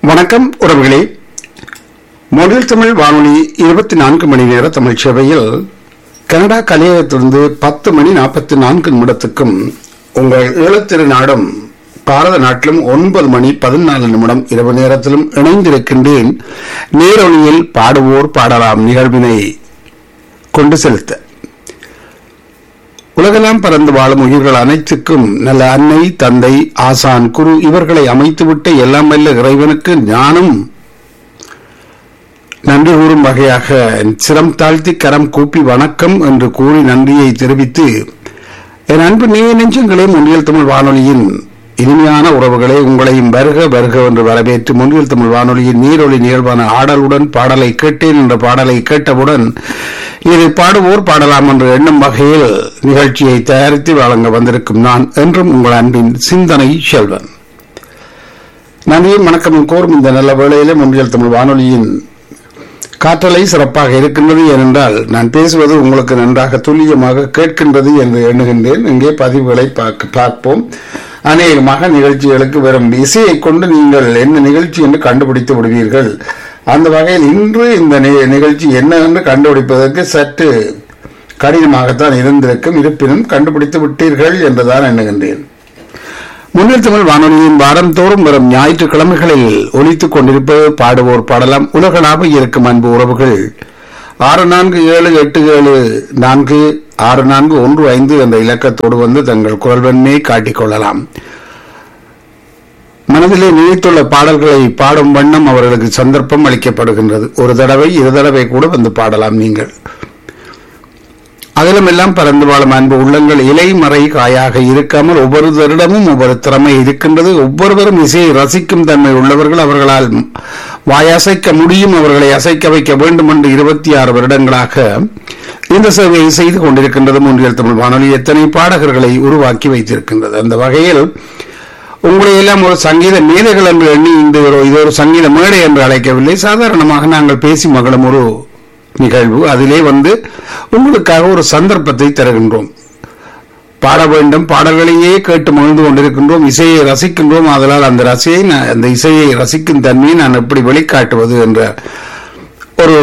வணக்கம் உறவுகளே மொழில் தமிழ் வானொலி இருபத்தி நான்கு மணி நேர தமிழ் சேவையில் கனடா கலையகத்திலிருந்து பத்து மணி நாற்பத்தி நான்கு நிமிடத்துக்கும் உங்கள் ஈழத்திரு நாடும் பாரத நாட்டிலும் ஒன்பது மணி பதினாலு நிமிடம் இரவு நேரத்திலும் இணைந்திருக்கின்றேன் நேரொலியில் பாடுவோர் பாடலாம் நிகழ்வினை கொண்டு செலுத்த உலகெல்லாம் பறந்து வாழும் உயிர்கள் அனைத்துக்கும் நல்ல அன்னை தந்தை ஆசான் குரு இவர்களை அமைத்துவிட்ட எல்லாம் வல்ல இறைவனுக்கு ஞானம் நன்றி கூறும் வகையாக சிரம் தாழ்த்தி கரம் கூப்பி வணக்கம் என்று கூறி நன்றியை தெரிவித்து என் அன்பு நேய நெஞ்சங்களே முன்னியல் தமிழ் வானொலியின் இனிமையான உறவுகளே உங்களையும் வருக வருக என்று வரவேற்று முன்னில் தமிழ் வானொலியின் நீரொலி நிகழ்வான ஆடலுடன் பாடலை கேட்டேன் என்ற பாடலை கேட்டவுடன் இதை பாடுவோர் பாடலாம் என்று எண்ணும் வகையில் நிகழ்ச்சியை தயாரித்து வழங்க வந்திருக்கும் நான் என்றும் உங்கள் அன்பின் சிந்தனை செல்வன் நன்றியும் வணக்கமும் கோரும் இந்த நல்ல வேளையிலே முன்னியல் தமிழ் வானொலியின் காற்றலை சிறப்பாக இருக்கின்றது ஏனென்றால் நான் பேசுவது உங்களுக்கு நன்றாக துல்லியமாக கேட்கின்றது என்று எண்ணுகின்றேன் இங்கே பதிவுகளை பார்க்க பார்ப்போம் அநேகமாக நிகழ்ச்சிகளுக்கு வரும் இசையை கொண்டு நீங்கள் என்ன நிகழ்ச்சி என்று கண்டுபிடித்து விடுவீர்கள் அந்த வகையில் இன்று இந்த நி- நிகழ்ச்சி என்ன என்று கண்டுபிடிப்பதற்கு சற்று கடினமாகத்தான் இருந்திருக்கும் இருப்பினும் கண்டுபிடித்து விட்டீர்கள் என்றுதான் எண்ணுகின்றேன் முன்னில் தமிழ் வானொலியின் வாரந்தோறும் வரும் ஞாயிற்றுக்கிழமைகளில் ஒலித்துக் கொண்டிருப்பது பாடுவோர் பாடலாம் உலகளாக இருக்கும் அன்பு உறவுகள் ஆறு நான்கு ஏழு எட்டு ஏழு நான்கு ஆறு நான்கு ஒன்று ஐந்து என்ற இலக்கத்தோடு வந்து தங்கள் குரல்வன்மையை காட்டிக் கொள்ளலாம் மனதிலே நினைத்துள்ள பாடல்களை பாடும் வண்ணம் அவர்களுக்கு சந்தர்ப்பம் அளிக்கப்படுகின்றது ஒரு தடவை இரு தடவை கூட வந்து பாடலாம் நீங்கள் அகலமெல்லாம் பறந்து வாழும் அன்பு உள்ளங்கள் இலை மறை காயாக இருக்காமல் ஒவ்வொருவரிடமும் ஒவ்வொரு திறமை இருக்கின்றது ஒவ்வொருவரும் இசையை ரசிக்கும் தன்மை உள்ளவர்கள் அவர்களால் வாயசைக்க முடியும் அவர்களை அசைக்க வைக்க வேண்டும் என்று இருபத்தி ஆறு வருடங்களாக இந்த சேவையை செய்து கொண்டிருக்கின்றது மூன்றியல் தமிழ் வானொலி எத்தனை பாடகர்களை உருவாக்கி வைத்திருக்கின்றது அந்த வகையில் உங்களை எல்லாம் ஒரு சங்கீத மேதைகள் என்று எண்ணி இந்த ஒரு இது ஒரு சங்கீத மேடை என்று அழைக்கவில்லை சாதாரணமாக நாங்கள் பேசி மகளும் ஒரு நிகழ்வு அதிலே வந்து உங்களுக்காக ஒரு சந்தர்ப்பத்தை தருகின்றோம் பாட வேண்டும் பாடல்களையே கேட்டு மகிழ்ந்து கொண்டிருக்கின்றோம் இசையை ரசிக்கின்றோம் அதனால் அந்த ரசையை நான் அந்த இசையை ரசிக்கும் தன்மையை நான் எப்படி வெளிக்காட்டுவது என்ற ஒரு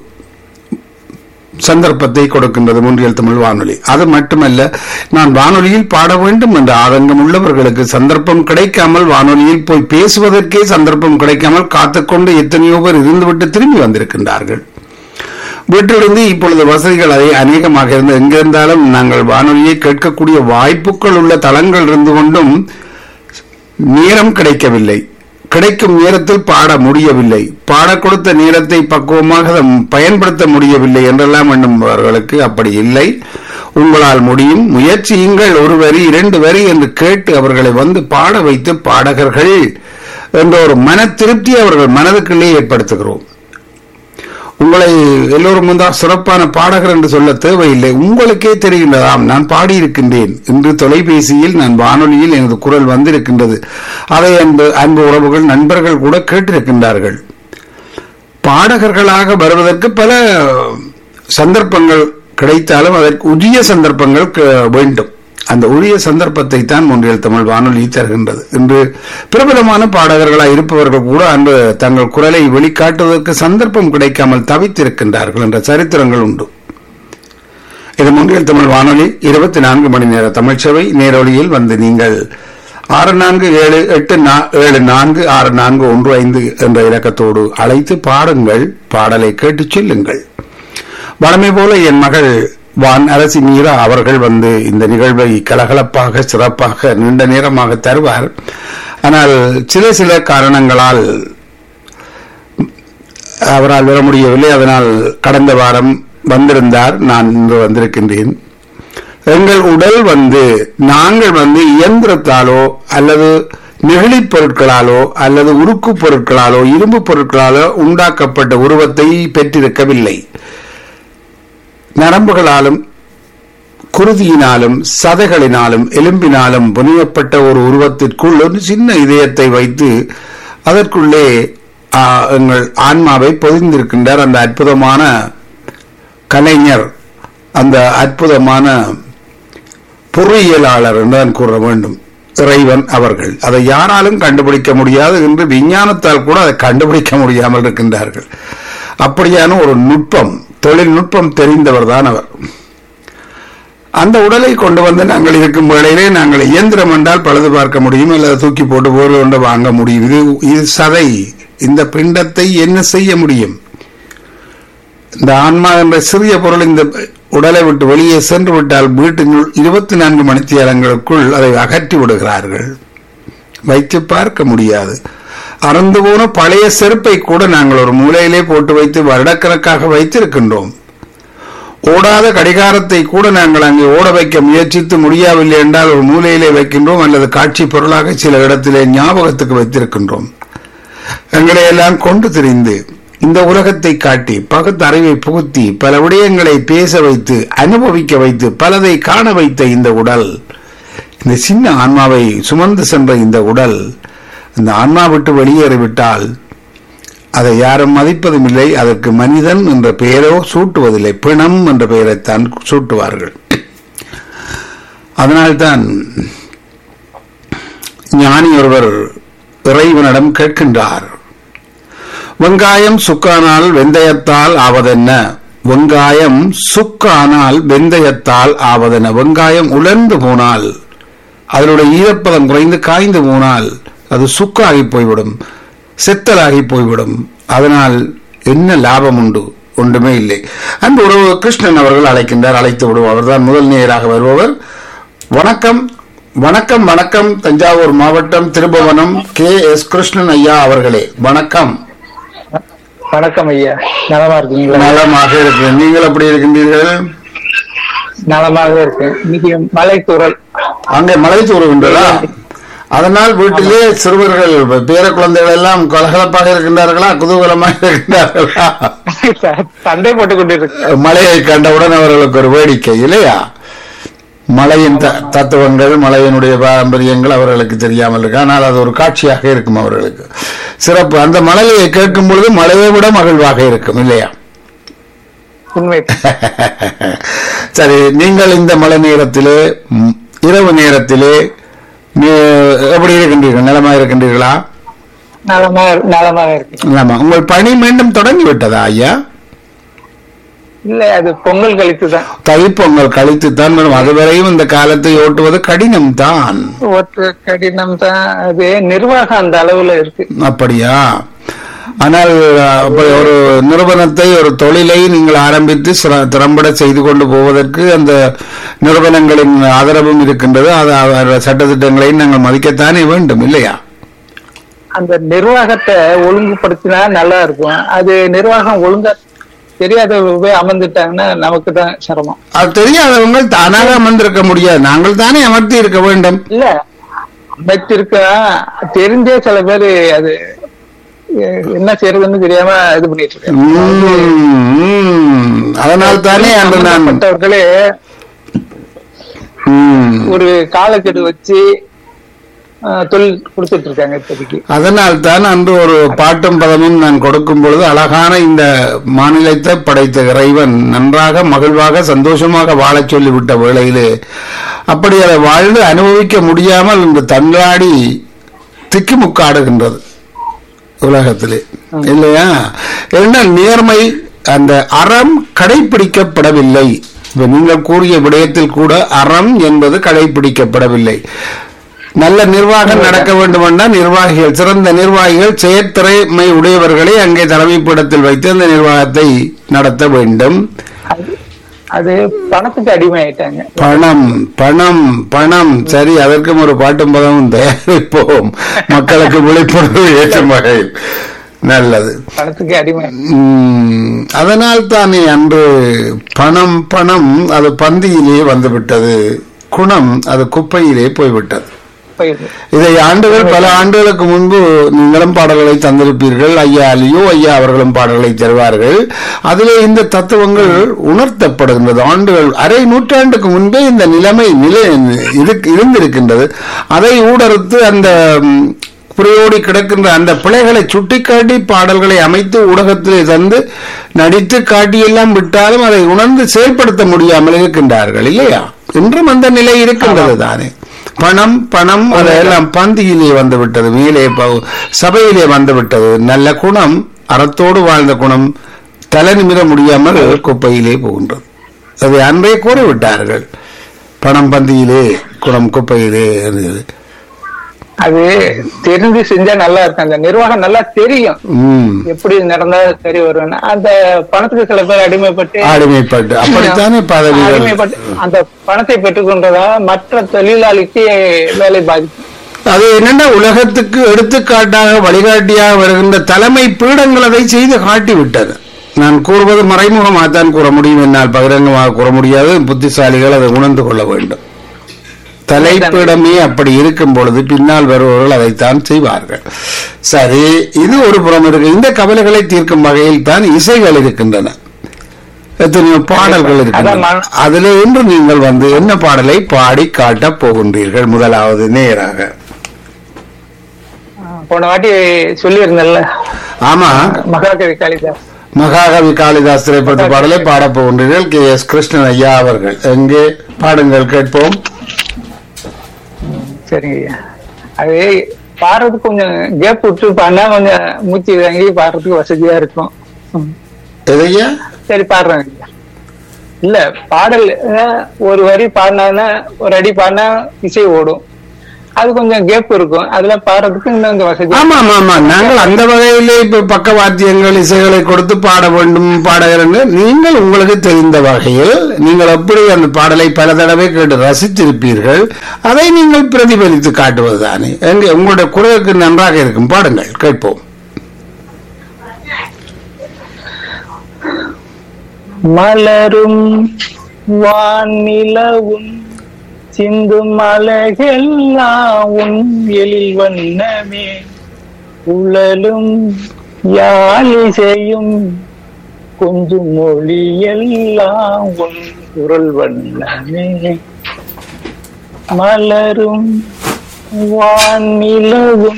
சந்தர்ப்பத்தை கொடுக்கின்றது முன்றியல் தமிழ் வானொலி அது மட்டுமல்ல நான் வானொலியில் பாட வேண்டும் என்ற ஆதங்கம் உள்ளவர்களுக்கு சந்தர்ப்பம் கிடைக்காமல் வானொலியில் போய் பேசுவதற்கே சந்தர்ப்பம் கிடைக்காமல் காத்துக்கொண்டு எத்தனையோ பேர் இருந்துவிட்டு திரும்பி வந்திருக்கின்றார்கள் வீட்டிலிருந்து இப்பொழுது வசதிகள் அதை அநேகமாக இருந்து எங்கிருந்தாலும் நாங்கள் வானொலியை கேட்கக்கூடிய வாய்ப்புகள் உள்ள தளங்கள் இருந்து கொண்டும் நேரம் கிடைக்கவில்லை கிடைக்கும் நேரத்தில் பாட முடியவில்லை பாட கொடுத்த நேரத்தை பக்குவமாக அதை பயன்படுத்த முடியவில்லை என்றெல்லாம் எண்ணுபவர்களுக்கு அப்படி இல்லை உங்களால் முடியும் முயற்சியுங்கள் ஒரு வரி இரண்டு வரி என்று கேட்டு அவர்களை வந்து பாட வைத்து பாடகர்கள் என்ற ஒரு மன திருப்தி அவர்கள் மனதுக்குள்ளே ஏற்படுத்துகிறோம் உங்களை எல்லோரும் முந்தா சிறப்பான பாடகர் என்று சொல்ல தேவையில்லை உங்களுக்கே தெரிகின்றதாம் நான் பாடியிருக்கின்றேன் இன்று தொலைபேசியில் நான் வானொலியில் எனது குரல் வந்திருக்கின்றது அதை அன்பு அன்பு உறவுகள் நண்பர்கள் கூட கேட்டிருக்கின்றார்கள் பாடகர்களாக வருவதற்கு பல சந்தர்ப்பங்கள் கிடைத்தாலும் அதற்கு உரிய சந்தர்ப்பங்கள் க- வேண்டும் அந்த உரிய சந்தர்ப்பத்தை தான் ஒன்றியல் தமிழ் வானொலி தருகின்றது இன்று பிரபலமான பாடகர்களாய் இருப்பவர்கள் கூட அன்று தங்கள் குரலை வெளிக்காட்டுவதற்கு சந்தர்ப்பம் கிடைக்காமல் தவித்திருக்கின்றார்கள் என்ற சரித்திரங்கள் உண்டு இது முன்றியல் தமிழ் வானொலி இருபத்தி நான்கு மணி நேர தமிழ்ச்சவை நேரொலியில் வந்து நீங்கள் ஆறு நான்கு ஏழு எட்டு நா- ஏழு நான்கு ஆறு நான்கு ஒன்று ஐந்து என்ற இலக்கத்தோடு அழைத்து பாடுங்கள் பாடலை கேட்டுச் செல்லுங்கள் வழமை போல என் மகள் வான் அரசி மீரா அவர்கள் வந்து இந்த நிகழ்வை கலகலப்பாக சிறப்பாக நீண்ட நேரமாக தருவார் ஆனால் சில சில காரணங்களால் அவரால் வர முடியவில்லை அதனால் கடந்த வாரம் வந்திருந்தார் நான் இன்று வந்திருக்கின்றேன் எங்கள் உடல் வந்து நாங்கள் வந்து இயந்திரத்தாலோ அல்லது நெகிழிப் பொருட்களாலோ அல்லது உருக்கு பொருட்களாலோ இரும்பு பொருட்களாலோ உண்டாக்கப்பட்ட உருவத்தை பெற்றிருக்கவில்லை நரம்புகளாலும் குருதியினாலும் சதைகளினாலும் எலும்பினாலும் புனியப்பட்ட ஒரு உருவத்திற்குள் ஒரு சின்ன இதயத்தை வைத்து அதற்குள்ளே ஆ, எங்கள் ஆன்மாவை பொதிந்திருக்கின்றார் அந்த அற்புதமான கலைஞர் அந்த அற்புதமான பொறியியலாளர் என்று நான் கூற வேண்டும் இறைவன் அவர்கள் அதை யாராலும் கண்டுபிடிக்க முடியாது என்று விஞ்ஞானத்தால் கூட அதை கண்டுபிடிக்க முடியாமல் இருக்கின்றார்கள் அப்படியான ஒரு நுட்பம் தொழில்நுட்பம் தெரிந்தவர் தான் அவர் அந்த உடலை கொண்டு வந்து நாங்கள் இருக்கும் வேளையிலே நாங்கள் இயந்திரம் என்றால் பழுது பார்க்க முடியும் அல்லது தூக்கி போட்டு பொருள் கொண்டு வாங்க முடியும் இது இது சதை இந்த பிண்டத்தை என்ன செய்ய முடியும் இந்த ஆன்மா என்ற சிறிய பொருள் இந்த உடலை விட்டு வெளியே சென்று விட்டால் வீட்டினுள் இருபத்தி நான்கு மணித்தியாலங்களுக்குள் அதை அகற்றி விடுகிறார்கள் வைத்து பார்க்க முடியாது அறந்து போன பழைய செருப்பை கூட நாங்கள் ஒரு மூலையிலே போட்டு வைத்து வருடக்கணக்காக வைத்திருக்கின்றோம் ஓடாத கடிகாரத்தை கூட நாங்கள் அங்கே ஓட வைக்க முயற்சித்து முடியவில்லை என்றால் ஒரு மூலையிலே வைக்கின்றோம் அல்லது காட்சி பொருளாக சில இடத்திலே ஞாபகத்துக்கு வைத்திருக்கின்றோம் எங்களை எல்லாம் கொண்டு திரிந்து இந்த உலகத்தை காட்டி பகுத்தறிவை புகுத்தி பல விடயங்களை பேச வைத்து அனுபவிக்க வைத்து பலதை காண வைத்த இந்த உடல் இந்த சின்ன ஆன்மாவை சுமந்து சென்ற இந்த உடல் இந்த ஆன்மா விட்டு வெளியேறிவிட்டால் அதை யாரும் மதிப்பதும் இல்லை அதற்கு மனிதன் என்ற பெயரோ சூட்டுவதில்லை பிணம் என்ற பெயரைத்தான் சூட்டுவார்கள் அதனால்தான் ஞானி ஒருவர் இறைவனிடம் கேட்கின்றார் வெங்காயம் சுக்கானால் வெந்தயத்தால் ஆவதென்ன வெங்காயம் சுக்கானால் வெந்தயத்தால் ஆவதென்ன வெங்காயம் உலர்ந்து போனால் அதனுடைய ஈரப்பதம் குறைந்து காய்ந்து போனால் அது சுக்காகி போய்விடும் செத்தலாகி போய்விடும் அதனால் என்ன லாபம் உண்டு ஒன்றுமே இல்லை அன்பு உறவு கிருஷ்ணன் அவர்கள் அழைக்கின்றார் அழைத்து விடுவோம் அவர்தான் முதல் நேராக வருபவர் வணக்கம் வணக்கம் வணக்கம் தஞ்சாவூர் மாவட்டம் திருபுவனம் கே எஸ் கிருஷ்ணன் ஐயா அவர்களே வணக்கம் வணக்கம் ஐயா நலமா இருக்கீங்களா நலமாக இருக்கிறேன் நீங்கள் எப்படி இருக்கின்றீர்கள் நலமாக இருக்கு இன்னைக்கு மலை தூரல் அங்கே மழை தூறுகின்றதா அதனால் வீட்டிலே சிறுவர்கள் பேர குழந்தைகள் எல்லாம் கலகலப்பாக இருக்கின்றார்களா குதூகலமாக இருக்கின்றார்களா சண்டை போட்டு கொண்டிருக்கு மழையை கண்டவுடன் அவர்களுக்கு ஒரு வேடிக்கை இல்லையா மழையின் த- தத்துவங்கள் மழையினுடைய பாரம்பரியங்கள் அவர்களுக்கு தெரியாமல் இருக்கு ஆனால் அது ஒரு காட்சியாக இருக்கும் அவர்களுக்கு சிறப்பு அந்த மழையை கேட்கும் பொழுது மழையை விட மகிழ்வாக இருக்கும் இல்லையா உண்மை சரி நீங்கள் இந்த மழை நேரத்திலே ம், இரவு நேரத்திலே நீ எப்படி இருக்கின்றீர்கள் நலமா இருக்கின்றீர்களா நலமா நலமாக இருக்கு ஆமா உங்கள் பணி மீண்டும் தொடங்கி விட்டதா ஐயா இல்ல அது பொங்கல் கழித்து தான் தைப்பொங்கல் கழித்துத்தான் மேடம் அதுவரையும் இந்த காலத்தை ஓட்டுவது கடினம் தான் ஒற்று கடினம் தான் அது நிர்வாகம் அந்த அளவுல இருக்கு அப்படியா ஆனால் அப்படி ஒரு நிறுவனத்தை ஒரு தொழிலை நீங்கள் ஆரம்பித்து சிற- திறம்பட செய்து கொண்டு போவதற்கு அந்த நிறுவனங்களின் ஆதரவும் இருக்கின்றது அது அவர் சட்டத்திட்டங்களை நாங்கள் மதிக்கத்தானே வேண்டும் இல்லையா அந்த நிர்வாகத்தை ஒழுங்குபடுத்தினா நல்லா இருக்கும் அது நிர்வாகம் ஒழுங்கா தெரியாத போய் அமர்ந்துட்டாங்கன்னா நமக்கு தான் சிரமம் அது தெரியாதவங்க தானாக அமர்ந்திருக்க முடியாது நாங்கள் தானே அமர்த்தி இருக்க வேண்டும் இல்ல அமைத்திருக்க தெரிஞ்சே சில பேரு அது எ- என்ன செய்யறதுன்னு தெரியாம இது பண்ணிட்டு இருக்காங்க உம், உம். அதனால் தானே அன்று நான் சம்பந்தப்பட்டவர்களே உம். ஒரு காலக்கெடு வச்சு அஹ், தொழில் கொடுத்துட்டு இருக்காங்க இப்போதைக்கு அதனால் தான் அன்று ஒரு பாட்டும் பதமும் நான் கொடுக்கும் பொழுது அழகான இந்த மாநிலத்தை படைத்த இறைவன் நன்றாக மகிழ்வாக சந்தோஷமாக வாழச் சொல்லிவிட்ட வேளையிலே அப்படி அதை வாழ்ந்து அனுபவிக்க முடியாமல் இன்று தன்றாடி திக்குமுக்காடுகின்றது உலகத்திலே இல்லையா என்ன நேர்மை அந்த அறம் கடைபிடிக்கப்படவில்லை இப்ப நீங்கள் கூறிய விடயத்தில் கூட அறம் என்பது கடைபிடிக்கப்படவில்லை நல்ல நிர்வாகம் நடக்க வேண்டுமென்றால் நிர்வாகிகள் சிறந்த நிர்வாகிகள் செயற்திறமை உடையவர்களை அங்கே தலைமைப்பிடத்தில் வைத்து அந்த நிர்வாகத்தை நடத்த வேண்டும் அது- அது பணத்துக்கு அடிமை ஆயிட்டாங்க பணம் பணம் பணம் சரி அதற்கும் ஒரு பாட்டும் பதமும் தயாரிப்போம் மக்களுக்கு விழிப்புணர்வு ஏற்றும் வகையில் நல்லது பணத்துக்கு அடிமை உம், அதனால் தானே அன்று பணம் பணம் அது பந்தியிலே வந்துவிட்டது குணம் அது குப்பையிலே போய்விட்டது போயிடுது இதை ஆண்டுகள் பல ஆண்டுகளுக்கு முன்பு நீங்களும் பாடல்களை தந்திருப்பீர்கள் ஐயா அலியோ ஐயா அவர்களும் பாடல்களை தருவார்கள் அதிலே இந்த தத்துவங்கள் உணர்த்தப்படுகின்றது ஆண்டுகள் அரை நூற்றாண்டுக்கு முன்பே இந்த நிலைமை நிலை இருக்கு- இருந்திருக்கின்றது அதை ஊடறுத்து அந்த ம், புரையோடி கிடக்கின்ற அந்த பிழைகளை சுட்டிக்காட்டி பாடல்களை அமைத்து ஊடகத்திலே தந்து நடித்து காட்டியெல்லாம் விட்டாலும் அதை உணர்ந்து செயல்படுத்த முடியாமல் இருக்கின்றார்கள் இல்லையா இன்றும் அந்த நிலை இருக்கின்றது தானே பணம் பணம் அதெல்லாம் பந்தியிலே வந்து விட்டது மேலே ப- சபையிலே வந்து விட்டது நல்ல குணம் அறத்தோடு வாழ்ந்த குணம் தலை நிமிர முடியாமல் குப்பையிலே போகின்றது அதை அன்றே கூறிவிட்டார்கள் பணம் பந்தியிலே குணம் குப்பையிலே இருந்தது அது தெரிஞ்சு செஞ்சா நல்லா இருக்கும் அந்த நிர்வாகம் நல்லா தெரியும் ம் எப்படி நடந்தா சரி வரும்னு அந்த பணத்துக்கு சில பேர் அடிமைப்பட்டு அடிமைப்பட்டு அப்படித்தானே பதவிகள் அடிமைப்பட்டு அந்த பணத்தை பெற்றுக்கொண்டதா மற்ற தொழிலாளிக்கு வேலை பாதிக்கும் அது என்னென்ன உலகத்துக்கு எடுத்துக்காட்டாக வழிகாட்டியாக வருகின்ற தலைமை பீடங்கள் அதை செய்து காட்டி விட்டது நான் கூறுவது மறைமுகமாக தான் கூற முடியும் என்னால் பகிரங்கமாக கூற முடியாது புத்திசாலிகள் அதை உணர்ந்து கொள்ள வேண்டும் தலைப்பீடமே அப்படி இருக்கும் பொழுது பின்னால் வருபவர்கள் அதைத்தான் செய்வார்கள் சரி இது ஒரு புறம் இருக்கு இந்த கவலைகளை தீர்க்கும் வகையில் தான் இசைகள் இருக்கின்றன எத்தனையோ பாடல்கள் இருக்கின்றன அதான் அதுல இன்று நீங்கள் வந்து என்ன பாடலை பாடி காட்டப் போகின்றீர்கள் முதலாவது நேராக போன வாட்டி சொல்லியிருந்தேன்ல ஆமா மகாகவி காளிதாஸ் மகாகவி காளிதாஸ் திரைப்படத்து பாடலை பாடப் போகின்றீர்கள் கே எஸ் கிருஷ்ணன் ஐயா அவர்கள் எங்கே பாடுங்கள் கேட்போம் சரிங்க ஐயா அது பாடுறதுக்கு கொஞ்சம் கேப் விட்டு பாடினா கொஞ்சம் மூச்சு வாங்கி பாடுறதுக்கு வசதியா இருக்கும் ம். எதையா சரி பாடுறேன் ஐயா இல்ல பாடல் அஹ், ஒரு வரி பாடினாங்கன்னா ஒரு அடி பாடினா இசை ஓடும் அது கொஞ்சம் கேப் இருக்கும் அதுல பாடுறதுக்கு இன்னும் கொஞ்சம் வசதி ஆமா ஆமா ஆமா நாங்கள் அந்த வகையிலே இப்ப பக்கவாத்தியங்கள் இசைகளை கொடுத்து பாட வேண்டும் பாடகர்கள் நீங்கள் உங்களுக்கு தெரிந்த வகையில் நீங்கள் எப்படி அந்த பாடலை பல தடவை கேட்டு ரசித்திருப்பீர்கள் அதை நீங்கள் பிரதிபலித்து காட்டுவதுதானே எங்க உங்களுடைய குரலுக்கு நன்றாக இருக்கும் பாடுங்கள் கேட்போம் மலரும் வானிலவும் சிந்தும் அழகெல்லாம் உன் எழில் வண்ணமே உழலும் யாழிசையும் கொஞ்சம் மொழி எல்லாம் உன் குரல் வண்ணமே மலரும் வானிலவும்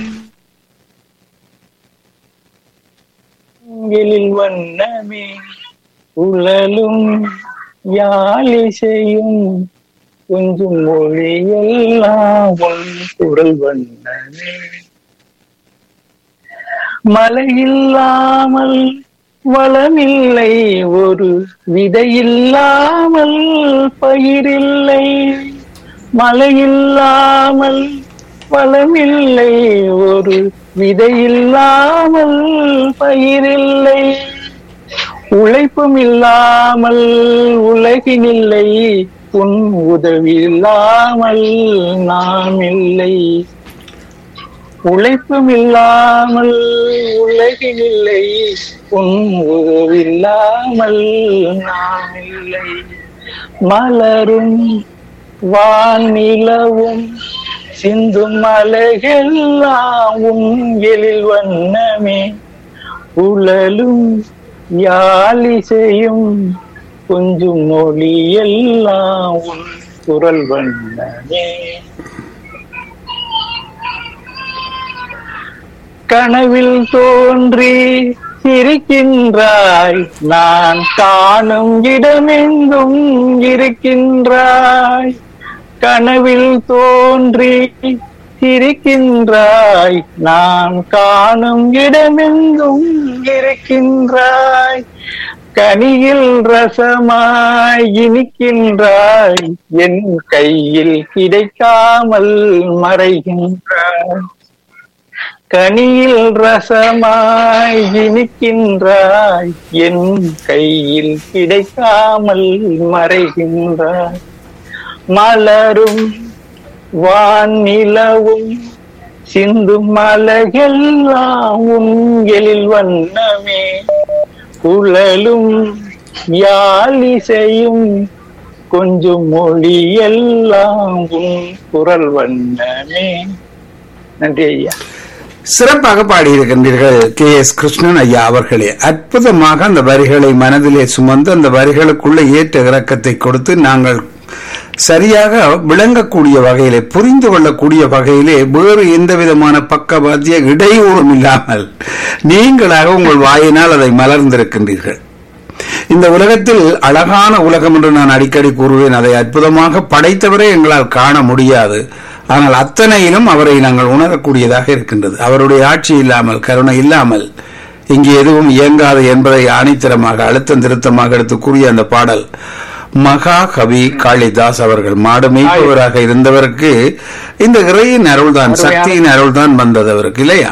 எழில் வண்ணமே உழலும் யாழிசையும் கொஞ்சம் மொழியெல்லாம் உன் குரல் வண்ணமே மழையில்லாமல் வளமில்லை ஒரு விதையில்லாமல் பயிரில்லை மழையில்லாமல் வளமில்லை ஒரு விதையில்லாமல் பயிரில்லை உழைப்பும் இல்லாமல் உலகினில்லை உன் உதவி இல்லாமல் நாம் இல்லை உழைப்பும் இல்லாமல் உலகினில்லை உன் உதவி இல்லாமல் நாம் இல்லை மலரும் வானிலவும் சிந்தும் அலைகெல்லாம் உன் எழில் வண்ணமே உழலும் யாழிசையும் கொஞ்சம் மொழி எல்லாம் உன் குரல் வண்ணமே கனவில் தோன்றி இருக்கின்றாய் நான் காணும் இடமெங்கும் இருக்கின்றாய் கனவில் தோன்றி இருக்கின்றாய் நான் காணும் இடமெங்கும் இருக்கின்றாய் கனியில் ரசமாய் இனிக்கின்றாய் என் கையில் கிடைக்காமல் மறைகின்றாய் கனியில் ரசமாய் இனிக்கின்றாய் என் கையில் கிடைக்காமல் மறைகின்றாய் மலரும் வானிலவும் சிந்தும் மலகெல்லாம் உன் எழில் வண்ணமே குழலும் யாழிசையும் கொஞ்சம் மொழி எல்லாம் உன் குரல் வண்ணமே நன்றி ஐயா சிறப்பாக பாடியிருக்கின்றீர்கள் கே எஸ் கிருஷ்ணன் ஐயா அவர்களே அற்புதமாக அந்த வரிகளை மனதிலே சுமந்து அந்த வரிகளுக்குள்ள ஏற்ற இறக்கத்தை கொடுத்து நாங்கள் சரியாக விளங்கக்கூடிய வகையிலே புரிந்து கொள்ளக்கூடிய வகையிலே வேறு எந்த விதமான பக்கவாத்திய இடையூறும் இல்லாமல் நீங்களாக உங்கள் வாயினால் அதை மலர்ந்திருக்கின்றீர்கள் இந்த உலகத்தில் அழகான உலகம் என்று நான் அடிக்கடி கூறுவேன் அதை அற்புதமாக படைத்தவரை எங்களால் காண முடியாது ஆனால் அத்தனையிலும் அவரை நாங்கள் உணரக்கூடியதாக இருக்கின்றது அவருடைய ஆட்சி இல்லாமல் கருணை இல்லாமல் இங்கே எதுவும் இயங்காது என்பதை ஆணித்தரமாக அழுத்தம் திருத்தமாக எடுத்து கூறிய அந்த பாடல் மகா கவி காளிதாஸ் அவர்கள் மாடு மேய்ப்பவராக இருந்தவருக்கு இந்த இறையின் அருள்தான் சக்தியின் அருள்தான் வந்தது அவருக்கு இல்லையா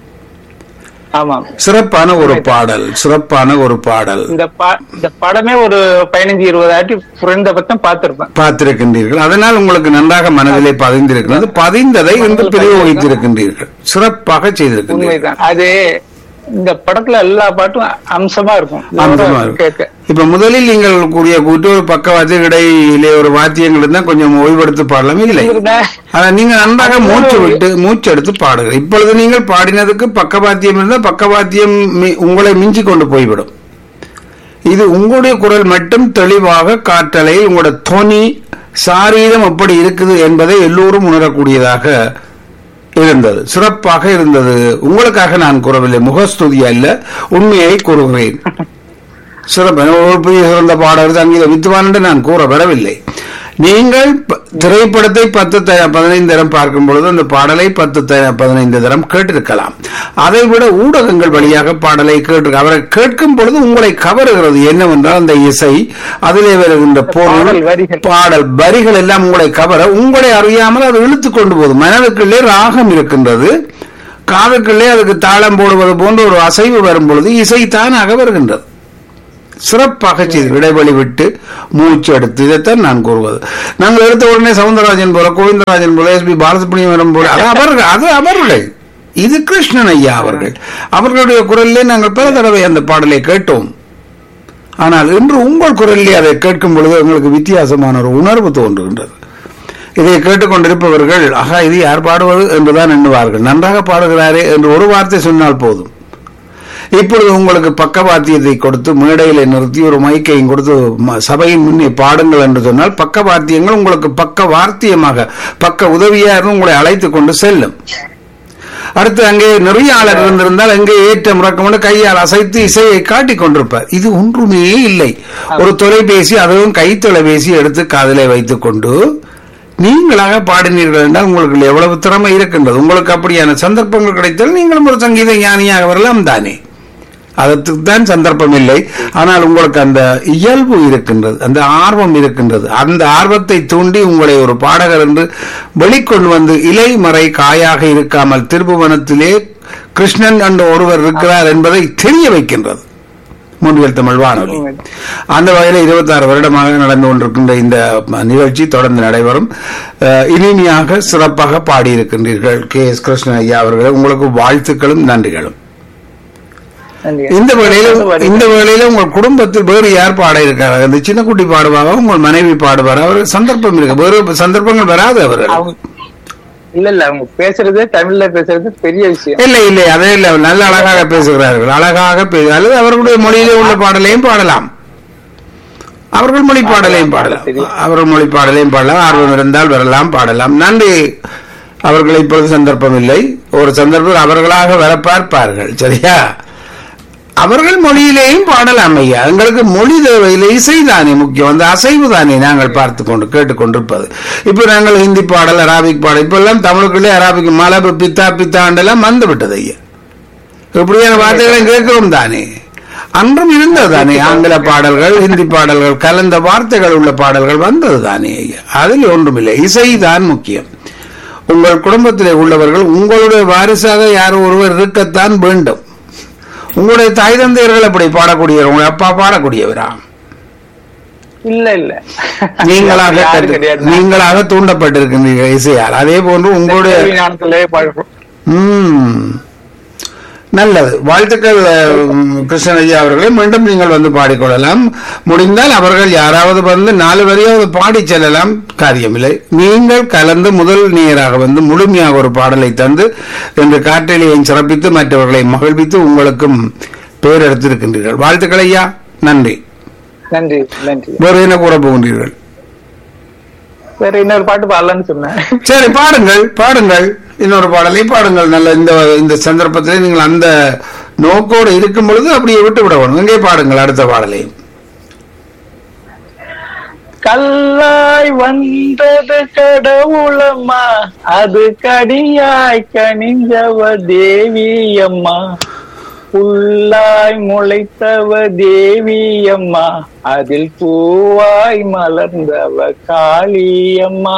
ஆமாம் சிறப்பான ஒரு பாடல் சிறப்பான ஒரு பாடல் இந்த பா- இந்த படமே ஒரு பதினஞ்சு இருபது ஆட்டி குறைந்தபட்சம் பார்த்திருப்பேன் பார்த்திருக்கின்றீர்கள் அதனால் உங்களுக்கு நன்றாக மனதிலே பதிந்திருக்கிறது பதிந்ததை இன்று பிரயோகித்திருக்கின்றீர்கள் சிறப்பாக செய்திருக்கின்றீர்கள் உண்மைதான் அது இந்த படத்துல எல்லா பாட்டும் அம்சமா இருக்கும் அம்சமா இருக்கும். கேட்க இப்ப முதலில் நீங்கள் கூறிய கூட்டு ஒரு பக்கவாத்திய இடையிலே ஒரு வாத்தியங்கள் இருந்தா கொஞ்சம் ஓய்வெடுத்து பாடலாம் இல்லை ஆனா நீங்க நன்றாக மூச்சு விட்டு மூச்சு எடுத்து பாடுங்க இப்பொழுது நீங்கள் பாடினதுக்கு பக்கவாத்தியம் இருந்தா பக்கவாத்தியம் மி- உங்களை மிஞ்சி கொண்டு போய்விடும் இது உங்களுடைய குரல் மட்டும் தெளிவாக காற்றலையில் உங்களோட தொனி சாரீரம் எப்படி இருக்குது என்பதை எல்லோரும் உணரக்கூடியதாக இருந்தது சிறப்பாக இருந்தது உங்களுக்காக நான் கூறவில்லை முகஸ்துதி அல்ல உண்மையை கூறுகிறேன் சிறப்பு ஒரு பெரிய சிறந்த பாடகர் சங்கீத வித்துவான் என்று நான் கூற வரவில்லை நீங்கள் ப- திரைப்படத்தை பத்து த- பதினைந்து தரம் பார்க்கும் பொழுது அந்த பாடலை பத்து த- பதினைந்து தரம் கேட்டிருக்கலாம் அதை விட ஊடகங்கள் வழியாக பாடலை கேட்டு அவரை கேட்கும் பொழுது உங்களை கவருகிறது என்னவென்றால் அந்த இசை அதிலே வருகின்ற பொருள் பாடல் வரிகள். பாடல் வரிகள் எல்லாம் உங்களை கவர உங்களை அறியாமல் அது இழுத்து கொண்டு போகுது மனதுக்குள்ளே ராகம் இருக்கின்றது காதுக்குள்ளே அதுக்கு தாளம் போடுவது போன்ற ஒரு அசைவு வரும் பொழுது இசை தானாக வருகின்றது சிறப்பாக செய்து இடைவெளி விட்டு மூச்சு எடுத்து இதைத்தான் நான் கூறுவது நாங்கள் எடுத்த உடனே சவுந்தரராஜன் போல கோவிந்தராஜன் போல எஸ் பி பாலசுப்ரமணியம் போல அது அவர்கள் அது அவர்கள் இது கிருஷ்ணன் ஐயா அவர்கள் அவர்களுடைய குரலிலே நாங்கள் பல தடவை அந்த பாடலை கேட்டோம் ஆனால் இன்று உங்கள் குரலிலே அதை கேட்கும் பொழுது உங்களுக்கு வித்தியாசமான ஒரு உணர்வு தோன்றுகின்றது இதை கேட்டுக்கொண்டிருப்பவர்கள் ஆகா இது யார் பாடுவது என்றுதான் எண்ணுவார்கள் நன்றாக பாடுகிறாரே என்று ஒரு வார்த்தை சொன்னால் போதும் இப்பொழுது உங்களுக்கு பக்கவாத்தியத்தை கொடுத்து மேடையில் நிறுத்தி ஒரு மைக்கையும் கொடுத்து ம- சபையின் முன்னே பாடுங்கள் என்று சொன்னால் பக்கவாத்தியங்கள் உங்களுக்கு பக்க வார்த்தியமாக பக்க உதவியாக உங்களை அழைத்துக் கொண்டு செல்லும் அடுத்து அங்கே நெறியாளர் இருந்திருந்தால் அங்கே ஏற்ற முறக்கம் கையால் அசைத்து இசையை காட்டிக் கொண்டிருப்பார் இது ஒன்றுமே இல்லை ஒரு தொலைபேசி அதுவும் கை தொலைபேசி எடுத்து காதிலே வைத்துக் கொண்டு நீங்களாக பாடினீர்கள் என்றால் உங்களுக்கு எவ்வளவு திறமை இருக்கின்றது உங்களுக்கு அப்படியான சந்தர்ப்பங்கள் கிடைத்தால் நீங்களும் ஒரு சங்கீத ஞானியாக வரலாம் தானே அதற்கு தான் சந்தர்ப்பம் இல்லை ஆனால் உங்களுக்கு அந்த இயல்பு இருக்கின்றது அந்த ஆர்வம் இருக்கின்றது அந்த ஆர்வத்தை தூண்டி உங்களை ஒரு பாடகர் என்று வெளிக்கொண்டு வந்து இலை மறை காயாக இருக்காமல் திருப்புவனத்திலே கிருஷ்ணன் என்ற ஒருவர் இருக்கிறார் என்பதை தெரிய வைக்கின்றது முன்னில் தமிழ் வானொலி அந்த வகையில் இருபத்தாறு வருடமாக நடந்து கொண்டிருக்கின்ற இந்த நிகழ்ச்சி தொடர்ந்து நடைபெறும் அஹ், இனிமையாக சிறப்பாக பாடியிருக்கின்றீர்கள் கே எஸ் கிருஷ்ணன் ஐயா அவர்களே உங்களுக்கு வாழ்த்துக்களும் நன்றிகளும் நன்றி. இந்த வேளையில இந்த வேளையில உங்கள் குடும்பத்தில் வேறு யார் பாட இருக்காங்க இந்த சின்ன குட்டி பாடுவாங்க உங்கள் மனைவி பாடுவார் அவர் சந்தர்ப்பம் இருக்கு வேறு சந்தர்ப்பங்கள் வராது அவர்கள் அவங்க இல்ல இல்ல அவங்க பேசுறதே தமிழ்ல பேசுறது பெரிய விஷயம் இல்லை இல்லை அதே இல்லை நல்ல அழகாக பேசுகிறார்கள் அழகாக பேச அல்லது அவர்களுடைய மொழியிலே உள்ள பாடலையும் பாடலாம் அவர்கள் மொழி பாடலையும் பாடலாம் அவர்கள் மொழி பாடலையும் பாடலாம் ஆர்வம் இருந்தால் வரலாம் பாடலாம் நன்றி அவர்கள் இப்பொழுது சந்தர்ப்பம் இல்லை ஒரு சந்தர்ப்பம் அவர்களாக வர பார்ப்பார்கள் சரியா அவர்கள் மொழியிலேயும் பாடலாம் ஐயா எங்களுக்கு மொழி தேவையில்லை இசை தானே முக்கியம் அந்த அசைவு தானே நாங்கள் பார்த்து கொண்டு கேட்டுக்கொண்டிருப்பது இப்ப நாங்கள் ஹிந்தி பாடல் அராபிக் பாடல் இப்ப எல்லாம் தமிழுக்குள்ளே அராபிக் மலபு பித்தா பித்தாண்டெல்லாம் வந்து விட்டது ஐயா இப்படியான வார்த்தைகளை கேட்கிறோம் தானே அன்றும் இருந்தது தானே ஆங்கில பாடல்கள் ஹிந்தி பாடல்கள் கலந்த வார்த்தைகள் உள்ள பாடல்கள் வந்தது தானே ஐயா அதில் ஒன்றுமில்லை இசை தான் முக்கியம் உங்கள் குடும்பத்திலே உள்ளவர்கள் உங்களுடைய வாரிசாக யாரோ ஒருவர் இருக்கத்தான் வேண்டும் உங்களுடைய தாய் தந்தையர்கள் அப்படி பாடக்கூடியவர் உங்க அப்பா பாடக்கூடியவரா இல்ல இல்ல நீங்களாக யாரும் கற்று- கிடையாது நீங்களாக தூண்டப்பட்டிருக்கின்றீர்கள் இசையால் அதே போன்று உங்களுடைய கேள்வி ஞானத்திலே பாடுறோம் ம். நல்லது வாழ்த்துக்கள் அஹ், கிருஷ்ணன் ஐயா அவர்களே மீண்டும் நீங்கள் வந்து பாடிக்கொள்ளலாம் முடிந்தால் அவர்கள் யாராவது வந்து நாலு வரையாவது பாடி செல்லலாம் காரியமில்லை நீங்கள் கலந்து முதல் நேராக வந்து முழுமையாக ஒரு பாடலை தந்து என்று காற்றலையை சிறப்பித்து மற்றவர்களை மகிழ்வித்து உங்களுக்கும் பேர் எடுத்திருக்கின்றீர்கள் வாழ்த்துக்கள் ஐயா நன்றி நன்றி நன்றி வேறு என்ன கூற போகின்றீர்கள் வேற இன்னொரு பாட்டு பாடலாம்னு சொன்னேன் சரி பாடுங்கள் பாடுங்கள் இன்னொரு பாடலை பாடுங்கள் நல்ல இந்த இந்த சந்தர்ப்பத்தில் நீங்கள் அந்த நோக்கோடு இருக்கும் பொழுது அப்படியே விட்டு விட வேணும் எங்கே பாடுங்கள் அடுத்த பாடலை கல்லாய் வந்தது கடவுளம்மா அது கடியாய் கனிஞ்சவ தேவியம்மா புல்லாய் முளைத்தவ தேவியம்மா அதில் பூவாய் மலர்ந்தவ காளியம்மா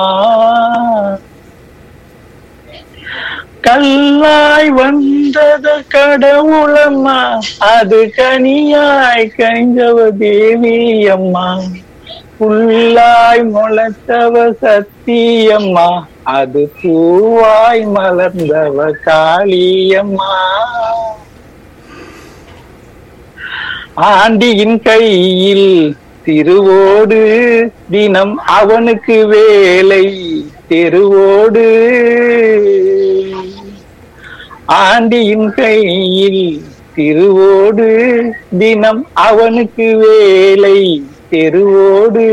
கல்லாய் வந்தது கடவுளம்மா அது கனியாய் கனிஞ்சவ தேவியம்மா புல்லாய் முளைத்தவ சத்தியம்மா அது பூவாய் மலர்ந்தவ காளியம்மா ஆண்டியின் கையில் திருவோடு தினம் அவனுக்கு வேலை தெருவோடு ஆண்டியின் கையில் திருவோடு தினம் அவனுக்கு வேலை தெருவோடு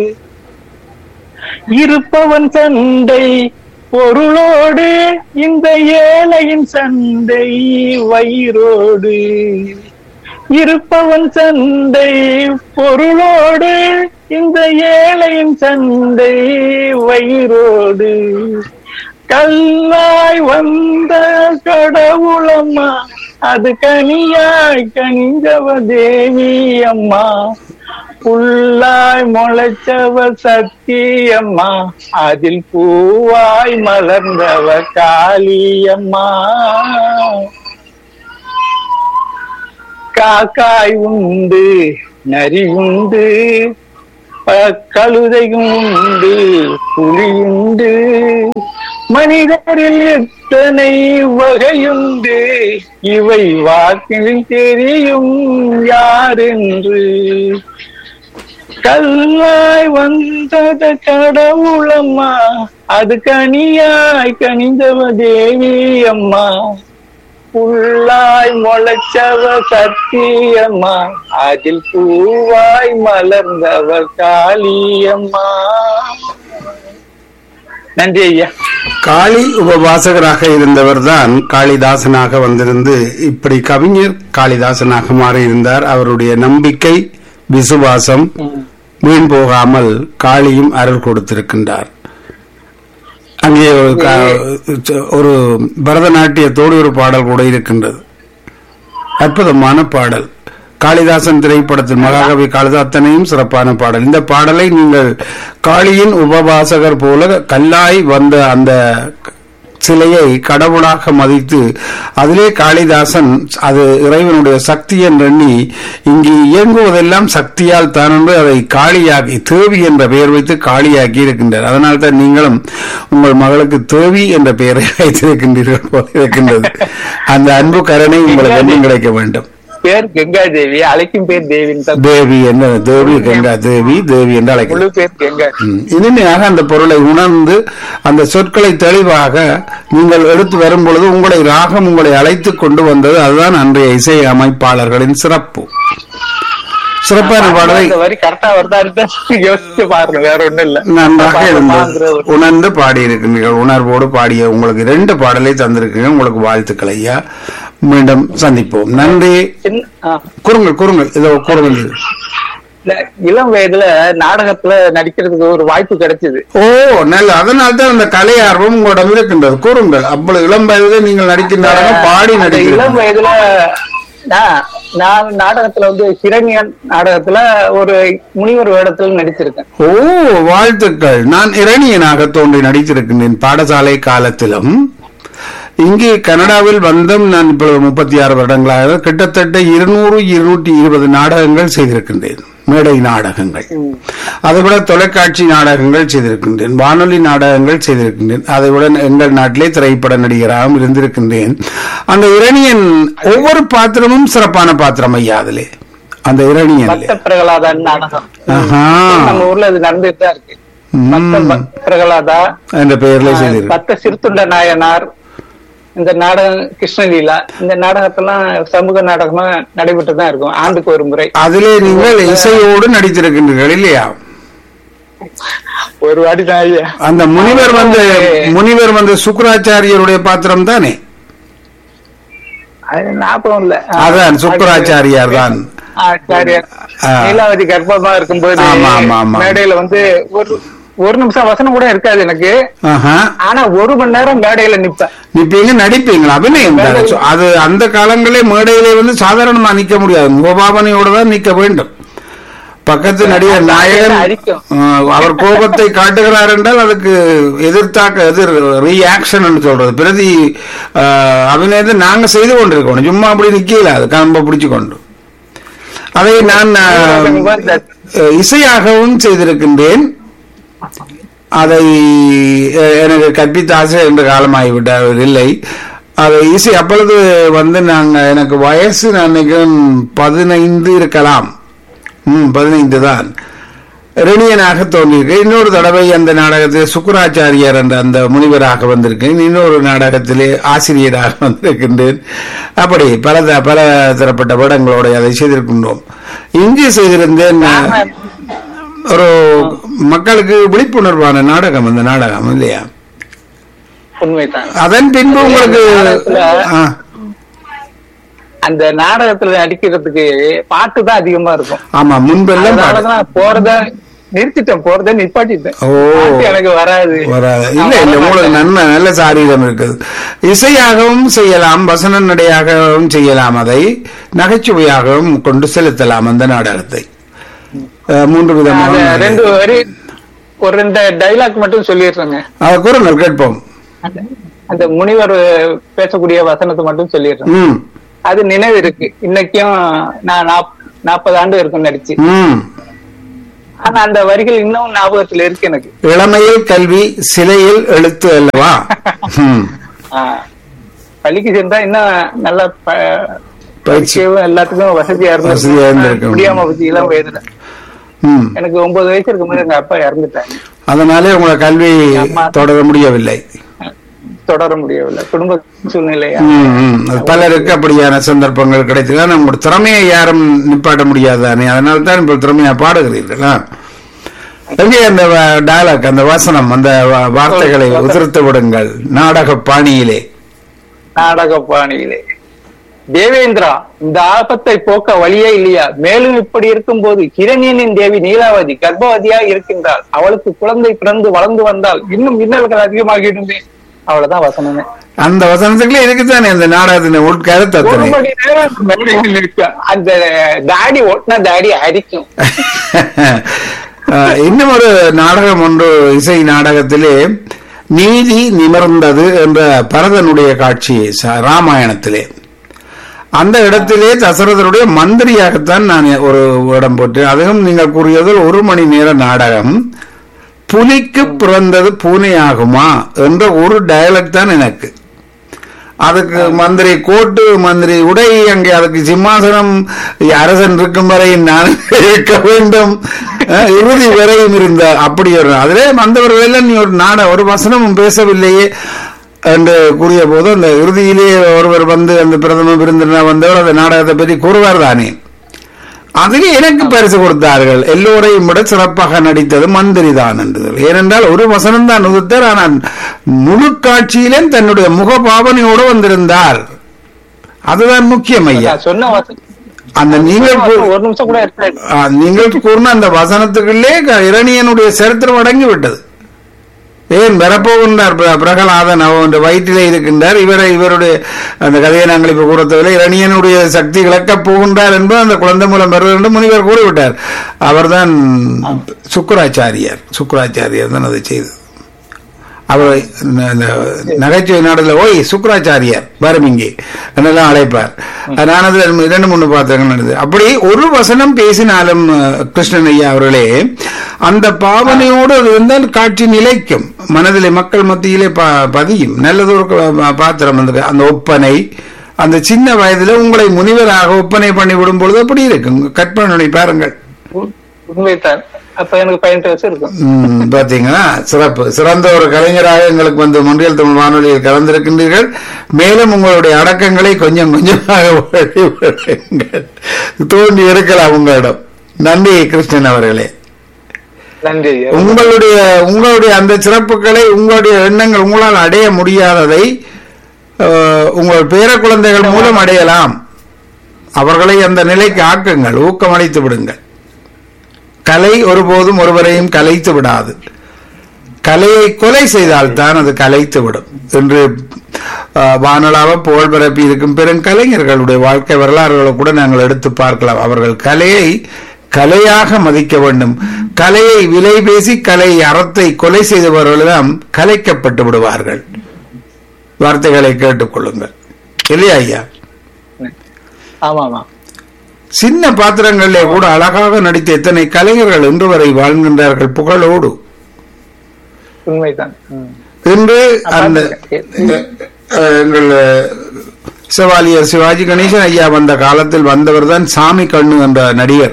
இருப்பவன் சண்டை பொருளோடு இந்த ஏழையின் சண்டை வயிறோடு இருப்பவன் சண்டை பொருளோடு இந்த ஏழையின் சண்டை வயிறோடு கல்லாய் வந்த கடவுளம்மா அது கனியாய் கனிஞ்சவ தேவி அம்மா புல்லாய் முளைச்சவ சத்தியம்மா அதில் பூவாய் மலர்ந்தவ காளியம்மா காக்காய் உண்டு நரி உண்டு ப- கழுதையும் உண்டு புலி உண்டு மனிதரில் எத்தனை வகையுண்டு இவை வாக்கில் தெரியும் யாரென்று கல்லாய் வந்தத கடவுளம்மா அது கனியாய் கனிந்தவ தேவி அம்மா புல்லாய் முளைச்சவ சத்தியம்மா அதில் பூவாய் மலர்ந்தவ காளியம்மா நன்றி ஐயா காளி உபவாசகராக இருந்தவர் தான் காளிதாசனாக வந்திருந்து இப்படி கவிஞர் காளிதாசனாக மாறியிருந்தார் அவருடைய நம்பிக்கை விசுவாசம் வீண் போகாமல் காளியும் அருள் கொடுத்திருக்கின்றார் அங்கே ஒரு கா- ஒரு பரதநாட்டியத்தோடு ஒரு பாடல் கூட இருக்கின்றது அற்புதமான பாடல் காளிதாசன் திரைப்படத்தில் மகாகவி காளிதா அத்தனையும் சிறப்பான பாடல் இந்த பாடலை நீங்கள் காளியின் உபவாசகர் போல கல்லாய் வந்த அந்த சிலையை கடவுளாக மதித்து அதிலே காளிதாசன் அது இறைவனுடைய சக்தி என்றெண்ணி இங்கு இயங்குவதெல்லாம் சக்தியால் தான் என்று அதை காளியாக்கி தேவி என்ற பெயர் வைத்து காளியாக்கி இருக்கின்றார் அதனால் தான் நீங்களும் உங்கள் மகளுக்கு தேவி என்ற பெயரை வைத்திருக்கின்றீர்கள் போல இருக்கின்றது அந்த அன்பு கருணை உங்களுக்கு இன்னும் கிடைக்க வேண்டும் பேர் கங்கா தேவி அழைக்கும் பேர் தேவின்னு தான் தேவி என்ன தேவி கங்கா தேவி தேவி என்று முழு அழைக்கிறது பேர் கங்கா ம். இனிமையாக அந்த பொருளை உணர்ந்து அந்த சொற்களை தெளிவாக நீங்கள் எடுத்து வரும் பொழுது உங்களை ராகம் உங்களை அழைத்து கொண்டு வந்தது அதுதான் அன்றைய இசை அமைப்பாளர்களின் சிறப்பு சிறப்பான பாடலை இந்த வரி கரெக்டா வருதான்னு யோசிச்சு பாருங்க வேற ஒண்ணும் இல்ல நன்றாக இருந்தது பாப்பாங்கிற ஒரு- உணர்ந்து பாடியிருக்கிறீர்கள் உணர்வோடு பாடிய உங்களுக்கு ரெண்டு பாடலை தந்திருக்கீங்க உங்களுக்கு வாழ்த்துக்கள் ஐயா மீண்டும் சந்திப்போம் நன்றி சின்ன- ஆ. கூறுங்கள் கூறுங்கள் இதோ கூறுங்கள் இல்ல, இளம் வயதுல நாடகத்துல நடிக்கிறதுக்கு ஒரு வாய்ப்பு கிடைச்சது ஓ நல்ல அதனால தான் அந்த கலை ஆர்வம் உங்களிடம் இருக்கின்றது கூறுங்கள் அவ்வளவு இளம் வயதில் நீங்கள் நடிக்கின்றார்கள் பாடி அந்த இளம் நடிக்கிறீர்கள் வயதுல நான் நான் நாடகத்துல வந்து ஹிரண்யன் நாடகத்துல ஒரு முனிவர் வேடத்துல நடிச்சிருக்கேன் ஓ வாழ்த்துக்கள் நான் இரணியனாக தோன்றி நடித்திருக்கின்றேன் பாடசாலை காலத்திலும் இங்கே கனடாவில் வந்தும் நான் இப்பொழுது முப்பத்தி ஆறு வருடங்களாக கிட்டத்தட்ட இருநூறு இருநூற்றி இருபது நாடகங்கள் செய்திருக்கின்றேன் மேடை நாடகங்கள் அதைவிட தொலைக்காட்சி நாடகங்கள் செய்திருக்கின்றேன் வானொலி நாடகங்கள் செய்திருக்கின்றேன் அதைவிட எங்கள் நாட்டிலே திரைப்பட நடிகராகவும் இருந்திருக்கின்றேன் அந்த இரணியன் ஒவ்வொரு பாத்திரமும் சிறப்பான பாத்திரம் ஐயா அதிலே அந்த இரணியன் பக்த பிரகலாதான் நாடகம் ஆஹா நம்ம ஊர்ல அது நடந்துட்டு தான் இருக்கு ம். பக்த ப- பிரகலாதா என்ற பெயர்ல செய்திருக்கேன் பக்த சிறுத்துண்ட நாயனார் இந்த நாடகம் கிருஷ்ணலீலா இந்த நாடகத்தெல்லாம் சமூக நாடகமா நடைபெற்று தான் இருக்கும் ஆண்டுக்கு ஒரு முறை அதிலே நீங்கள் இசையோடு நடித்திருக்கின்றீர்கள் இல்லையா ஒரு வாட்டி தான் ஐயா அந்த முனிவர் வந்து முனிவர் வந்து சுக்கராச்சாரியருடைய பாத்திரம் தானே அது ஞாபகம் இல்ல அதான் சுக்கராச்சாரியார் தான் ஆச்சாரியர் ஆ. நீலாவதி கர்ப்பமா இருக்கும்போது ஆமா, ஆமா, ஆமா. மேடையில வந்து ஒரு ஒரு நிமிஷம் வசனம் கூட இருக்காது எனக்கு ஆஹா ஆனா ஒரு மணி நேரம் மேடையில நிப்பேன் நிப்பீங்க நடிப்பீங்களா அபிநயம் தானே. So, அது அந்த காலங்களே மேடையிலே வந்து சாதாரணமா நிக்க முடியாது முகபாவனையோட தான் நிக்க வேண்டும் பக்கத்து நடிகர் நாயகன் அடிக்கும். அஹ், அவர் கோபத்தை காட்டுகிறார் என்றால் அதுக்கு எதிர்த்தாக்க எதிர் ரியாக்ஷன் சொல்றது பிரதி அஹ், அபிநயத்தை நாங்க செய்து கொண்டிருக்கோம் சும்மா அப்படி நிக்கல அது கம்ப பிடிச்சு கொண்டு அதை நான் அஹ், அஹ், இசையாகவும் செய்திருக்கின்றேன் அதை அஹ், எனக்கு கற்பித்த ஆசிரியர் என்ற காலமாகிவிட்டார் அவர் இல்லை அதை இசை அப்பொழுது வந்து நாங்க எனக்கு வயசு நான் நினைக்கிறேன் பதினைந்து இருக்கலாம் ம் பதினைந்து தான் ரெணியனாக தோன்றியிருக்கேன் இன்னொரு தடவை அந்த நாடகத்தில் சுக்கராச்சாரியார் என்ற அந்த முனிவராக வந்திருக்கேன் இன்னொரு நாடகத்திலே ஆசிரியராக வந்திருக்கின்றேன் அப்படி பல த- பல தரப்பட்ட வேடங்களோட அதை செய்திருக்கின்றோம் இங்கு செய்திருந்தேன் ஒரு மக்களுக்கு விழிப்புணர்வான நாடகம் அந்த நாடகம் இல்லையா உண்மைதான் அதன் பின்பு உங்களுக்கு ஆ, அந்த நாடகத்துல நடிக்கிறதுக்கு பாட்டு தான் அதிகமா இருக்கும் ஆமா முன்பெல்லாம் பாடு. அதனாலதான் போறத நிறுத்திட்டேன் போறத நிப்பாட்டிட்டேன் ஓ. பாட்டு எனக்கு வராது வராது இல்ல இல்ல உங்களுக்கு நல்ல நல்ல சாரீரம் இருக்குது இசையாகவும் செய்யலாம் வசன நடையாகவும் செய்யலாம் அதை நகைச்சுவையாகவும் கொண்டு செலுத்தலாம் அந்த நாடகத்தை அஹ், மூன்று அந்த விதமாக ரெண்டு வரி ஒரு ரெண்டு டைலாக் மட்டும் சொல்லிடுறேங்க அதை கூறுங்கள் கேட்போம் அந்த- அந்த முனிவர் பேசக்கூடிய வசனத்தை மட்டும் சொல்லிடுறேன் ம் அது நினைவு இருக்கு இன்னைக்கும் நான் நாப்- நாற்பது ஆண்டு இருக்கும் நடிச்சு ம் ஆனா அந்த வரிகள் இன்னும் ஞாபகத்துல இருக்கு எனக்கு இளமையில் கல்வி சிலையில் எழுத்து அல்லவா ம் ஆஹ் பள்ளிக்கு சேர்ந்தா இன்னும் நல்லா ப- பயிற்சி படிக்கவும் எல்லாத்துக்கும் வசதியா வசதியா இருந்தது இருந்திருக்கும். முடியாம பத்தி எல்லாம் வயதுல ம் எனக்கு ஒன்பது வயசு இருக்கும்போது எங்க அப்பா இறந்துட்டாங்க அதனாலே உங்களை கல்வி ஆமா. தொடர முடியவில்லை தொடர முடியவில்லை குடும்ப சூழ்நிலையா ம், ம். அது பலருக்கு அப்படியான சந்தர்ப்பங்கள் கிடைத்தது நம்முடைய திறமையை யாரும் நிப்பாட்ட முடியாதானே அதனால தான் இப்போ திறமையா பாடுகிறீர்கள் ஆ. எங்கே அந்த டயலாக் அந்த வசனம் அந்த வா- வார்த்தைகளை உதிர்த்து விடுங்கள் நாடக பாணியிலே நாடக பாணியிலே தேவேந்திரா இந்த ஆபத்தை போக்க வழியே இல்லையா மேலும் இப்படி இருக்கும்போது கிரணியனின் தேவி நீலாவதி கர்ப்பவதியா இருக்கின்றாள் அவளுக்கு குழந்தை பிறந்து வளர்ந்து வந்தால் இன்னும் இன்னல்கள் அதிகமாகிடுமே அவ்வளவுதான் வசனமே அந்த வசனத்துக்குள்ளே இருக்குதானே அந்த நாடகத்தின் உட்கருத்து ஒரு அத்தனை மணி நேரம் மேடையில் நிற்க. அந்த தாடி ஓட்டினா தாடி அடிக்கும் அஹ், இன்னும் ஒரு நாடகம் ஒன்று இசை நாடகத்திலே நீதி நிமிர்ந்தது என்ற பரதனுடைய காட்சி ச- ராமாயணத்திலே அந்த இடத்திலே தசரதனுடைய மந்திரியாகத்தான் நான் ஒரு இடம் போட்டு அதுவும் நீங்கள் கூறியதில் ஒரு மணி நேர நாடகம் புலிக்கு பிறந்தது பூனை ஆகுமா என்ற ஒரு டயலாக் தான் எனக்கு அதுக்கு மந்திரி கோட்டு மந்திரி உடை அங்கே அதுக்கு சிம்மாசனம் அரசன் இருக்கும் வரை நான் இருக்க வேண்டும் அஹ், இறுதி வரையும் இருந்த அப்படி ஒரு அதிலே வந்தவர்கள் நீ ஒரு நாட ஒரு வசனமும் பேசவில்லையே என்று கூறிய போது அந்த இறுதியிலே ஒருவர் வந்து அந்த பிரதம விருந்தினர் வந்தவர் அந்த நாடகத்தை பற்றி கூறுவார் தானே அதில் எனக்கு பரிசு கொடுத்தார்கள் எல்லோரையும் விட சிறப்பாக நடித்தது மந்திரி தான் என்று ஏனென்றால் ஒரு வசனம் தான் உதித்தார் ஆனால் முழு காட்சியிலே தன்னுடைய முகபாவனையோடு வந்திருந்தார் அதுதான் முக்கியம் ஐயா நான் சொன்ன வசனம் அந்த நீங்கள் கூ- ஒரு நிமிஷம் கூட இருக்காது ஆ, நீங்கள் கூறின அந்த வசனத்துக்குள்ளே க- இரணியனுடைய சரித்திரம் அடங்கி விட்டது ஏன் வரப்போகின்றார் பிர- பிரகலாதன் அவன் வயிற்றிலே இருக்கின்றார் இவரை இவருடைய அந்த கதையை நாங்கள் இப்ப கூறத்தவில்லை இரணியனுடைய சக்தி இழக்கப் போகின்றார் என்பது அந்த குழந்தை மூலம் வருவது என்று முனிவர் கூறிவிட்டார் அவர்தான் சுக்கராச்சாரியார் சுக்கராச்சாரியார் தான் அதை செய்தது அவர் ந- ந- நகைச்சுவை நாடுல ஓய் சுக்கராச்சாரியார் வரும் இங்கே என்னெல்லாம் அழைப்பார் நான் அது இரண்டு மூணு பாத்திரங்கள் நடந்தது அப்படி ஒரு வசனம் பேசினாலும் அஹ், கிருஷ்ணன் ஐயா அவர்களே அந்த பாவனையோடு அது இருந்தால் காட்சி நிலைக்கும் மனதிலே மக்கள் மத்தியிலே ப- பதியும் நல்லதொரு க- பாத்திரம் அந்த அந்த ஒப்பனை அந்த சின்ன வயதில உங்களை முனிவராக ஒப்பனை பண்ணி விடும் பொழுது அப்படி இருக்கும் கற்பனை பாருங்கள் உ- உண்மைதான் அப்ப எனக்கு பதினெட்டு வருஷம் இருக்கும் ம், பாத்தீங்களா சிறப்பு சிறந்த ஒரு கலைஞராக எங்களுக்கு வந்து மொன்றியல் தமிழ் வானொலியில் கலந்திருக்கின்றீர்கள் மேலும் உங்களுடைய அடக்கங்களை கொஞ்சம் கொஞ்சமாக வழிபடுங்கள். தோண்டி எடுக்கலாம் உங்களிடம் நன்றி கிருஷ்ணன் அவர்களே நன்றி ஐயா. உங்களுடைய உங்களுடைய அந்த சிறப்புகளை உங்களுடைய எண்ணங்கள் உங்களால் அடைய முடியாததை அஹ், உங்கள் பேர குழந்தைகள் மூலம் அடையலாம் அவர்களை அந்த நிலைக்கு ஆக்குங்கள் ஊக்கமளித்து விடுங்கள் கலை ஒருபோதும் ஒருவரையும் கலைத்து விடாது கலையை கொலை செய்தால்தான் அது கலைத்து விடும் என்று அஹ், வானளாவ புகழ் பரப்பி இருக்கும் பெரும் கலைஞர்களுடைய வாழ்க்கை வரலாறுகளை கூட நாங்கள் எடுத்து பார்க்கலாம் அவர்கள் கலையை கலையாக மதிக்க வேண்டும் கலையை விலை பேசி கலை அறத்தை கொலை செய்தவர்களெல்லாம் கலைக்கப்பட்டு விடுவார்கள் வார்த்தைகளை கேட்டுக்கொள்ளுங்கள் இல்லையா ஐயா ஆமா ஆமா சின்ன பாத்திரங்களிலே கூட அழகாக நடித்த எத்தனை கலைஞர்கள் இன்று வரை வாழ்கின்றார்கள் புகழோடு உண்மைதான் ம். இன்று அந்த பார்த்திருக்கேன். அஹ், எங்கள் சிவாலியர் சிவாஜி கணேசன் ஐயா வந்த காலத்தில் வந்தவர் தான் சாமி கண்ணு என்ற நடிகர்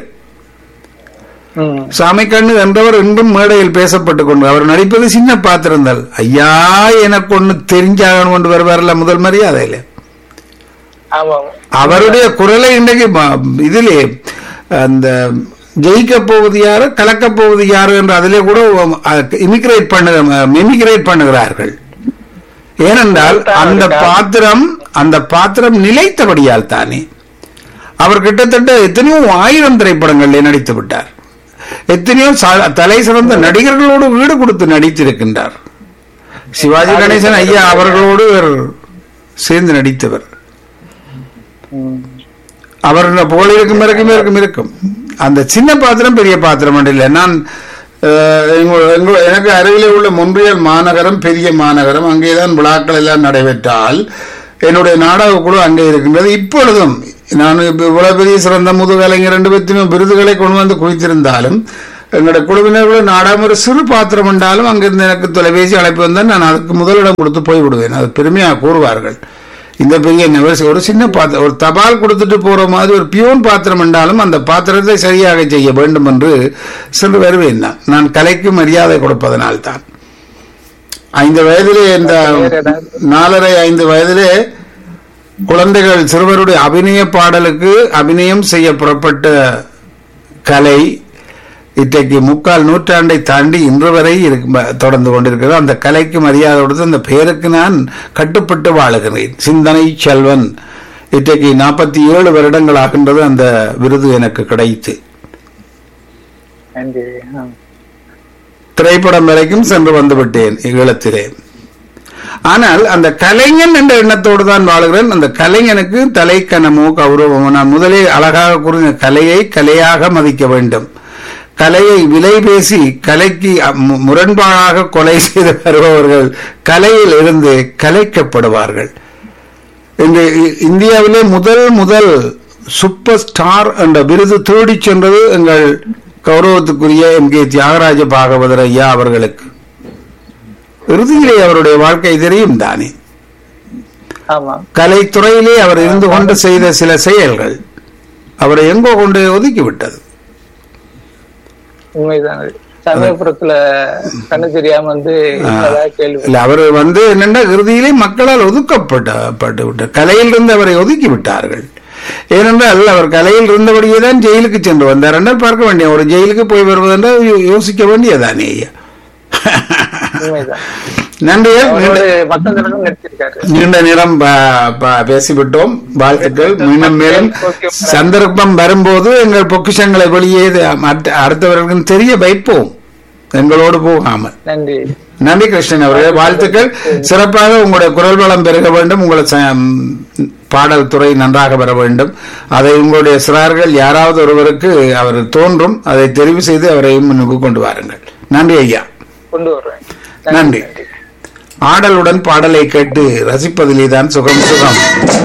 ம். சாமி கண்ணு என்றவர் இன்றும் மேடையில் பேசப்பட்டுக் கொண்டு அவர் நடிப்பது சின்ன பாத்திரங்கள் ஐயா எனக்கு ஒண்ணு தெரிஞ்சாகணும் கொண்டு வருவார்ல முதல் மரியாதையில ஆமா ஆமா அவருடைய குரலை இன்றைக்கு ம- இதிலே அந்த ஜெயிக்க போவது யாரு கலக்க போவது யாரு என்று அதிலே கூட இமிகிரேட் பண்ணு மிமிகிரேட் பண்ணுகிறார்கள் ஏனென்றால் அந்த பாத்திரம் அந்த பாத்திரம் நிலைத்தபடியால் தானே அவர் கிட்டத்தட்ட எத்தனையோ ஆயிரம் திரைப்படங்களில் நடித்து விட்டார் எத்தனையோ ச- தலை சிறந்த நடிகர்களோடு வீடு கொடுத்து நடித்திருக்கின்றார் சிவாஜி கணேசன் ஐயா அவர்களோடு இவர் சேர்ந்து நடித்தவர் ம். அவர் புகழ் இருக்கும் இருக்கும் இருக்கும் இருக்கும் அந்த சின்ன பாத்திரம் பெரிய பாத்திரம் மட்டும் இல்லை நான் அஹ், எங்க- எங்க- எனக்கு அருகிலே உள்ள மொன்றியல் மாநகரம் பெரிய மாநகரம் அங்கேதான் விழாக்கள் எல்லாம் நடைபெற்றால் என்னுடைய நாடக குழு அங்கே இருக்கின்றது இப்பொழுதும் நான் இப்ப இவ்வளவு பெரிய சிறந்த முதுகலைஞர் ரெண்டு பேர்த்தையும் விருதுகளை கொண்டு வந்து குவித்திருந்தாலும் எங்களுடைய குழுவினர்கள் நாடாம ஒரு சிறு பாத்திரம் என்றாலும் அங்கிருந்து எனக்கு தொலைபேசி அழைப்பு வந்தால் நான் அதுக்கு முதலிடம் கொடுத்து போய் விடுவேன் அது பெருமையாக கூறுவார்கள் இந்த பெரிய நிவர்சி ஒரு சின்ன பாத்திரம் ஒரு தபால் கொடுத்துட்டு போற மாதிரி ஒரு பியூன் பாத்திரம் என்றாலும் அந்த பாத்திரத்தை சரியாக செய்ய வேண்டும் என்று சென்று வருவேன் நான் நான் கலைக்கு மரியாதை கொடுப்பதனால்தான் ஐந்து வயதிலே இந்த நாலரை ஐந்து வயதிலே குழந்தைகள் சிறுவருடைய அபிநய பாடலுக்கு அபிநயம் செய்ய புறப்பட்ட கலை இன்றைக்கு முக்கால் நூற்றாண்டை தாண்டி இன்று வரை இருக்கு- தொடர்ந்து கொண்டிருக்கிறது அந்த கலைக்கு மரியாதை கொடுத்து அந்த பெயருக்கு நான் கட்டுப்பட்டு வாழுகிறேன் சிந்தனை செல்வன் இன்றைக்கு நாற்பத்தி ஏழு வருடங்கள் ஆகின்றது அந்த விருது எனக்கு கிடைத்து நன்றி ஆ. திரைப்படம் வரைக்கும் சென்று வந்து விட்டேன் ஈழத்திலே ஆனால் அந்த கலைஞன் என்ற எண்ணத்தோடு தான் வாழ்கிறேன் அந்த கலைஞனுக்கு தலைக்கனமோ கௌரவமோ நான் முதலே அழகாக கூறின கலையை கலையாக மதிக்க வேண்டும் கலையை விலை பேசி கலைக்கு அ- மு- முரண்பாடாக கொலை செய்து வருபவர்கள் கலையில் இருந்து கலைக்கப்படுவார்கள் இன்று இ- இந்தியாவிலே முதல் முதல் சூப்பர் ஸ்டார் என்ற விருது தேடிச் சென்றது எங்கள் கௌரவத்துக்குரிய எம் கே தியாகராஜ பாகவதர் ஐயா அவர்களுக்கு இறுதியிலே அவருடைய வாழ்க்கை தெரியும் தானே ஆமா கலைத்துறையிலே அவர் இருந்து கொண்டு செய்த சில செயல்கள் அவரை எங்கோ கொண்டு ஒதுக்கி விட்டது உண்மைதான் அது. சமயபுரத்துல கண்ணு தெரியாம வந்து இருந்ததா கேள்வி இல்ல அவர் வந்து என்னென்ன இறுதியிலே மக்களால் ஒதுக்கப்பட்ட பட்டு விட்டார் கலையில் இருந்து அவரை ஒதுக்கி விட்டார்கள் ஏனென்றால் அவர் கலையில் இருந்தபடியே தான் ஜெயிலுக்கு சென்று வந்தார் என்றால் பார்க்க வேண்டிய ஒரு ஜெயிலுக்கு போய் வருவதென்றால் யோ- யோசிக்க வேண்டியதானே ஐயா உண்மைதான் நன்றி அவரோட மத்தவங்களும் நடிச்சிருக்காரு நீண்ட நேரம் ப- ப- பேசிவிட்டோம் வாழ்த்துக்கள் மீண்டும் மேலும் சந்தர்ப்பம் வரும்போது எங்கள் பொக்கிஷங்களை வெளியே மற்ற- அடுத்தவர்களுக்கு தெரிய வைப்போம் எங்களோடு போகாமல் நன்றி நன்றி கிருஷ்ணன் அவர்களே வாழ்த்துக்கள் சிறப்பாக உங்களுடைய குரல் வளம் பெருக வேண்டும் உங்களுடைய ச- ம், பாடல் துறை நன்றாக பெற வேண்டும் அதை உங்களுடைய சிறார்கள் யாராவது ஒருவருக்கு அவர் தோன்றும் அதை தெரிவு செய்து அவரையும் முன்னுக்கு கொண்டு வாருங்கள் நன்றி ஐயா கொண்டு வருவேன் நன்றி ஆடலுடன் பாடலை கேட்டு ரசிப்பதிலே தான் சுகம் சுகம்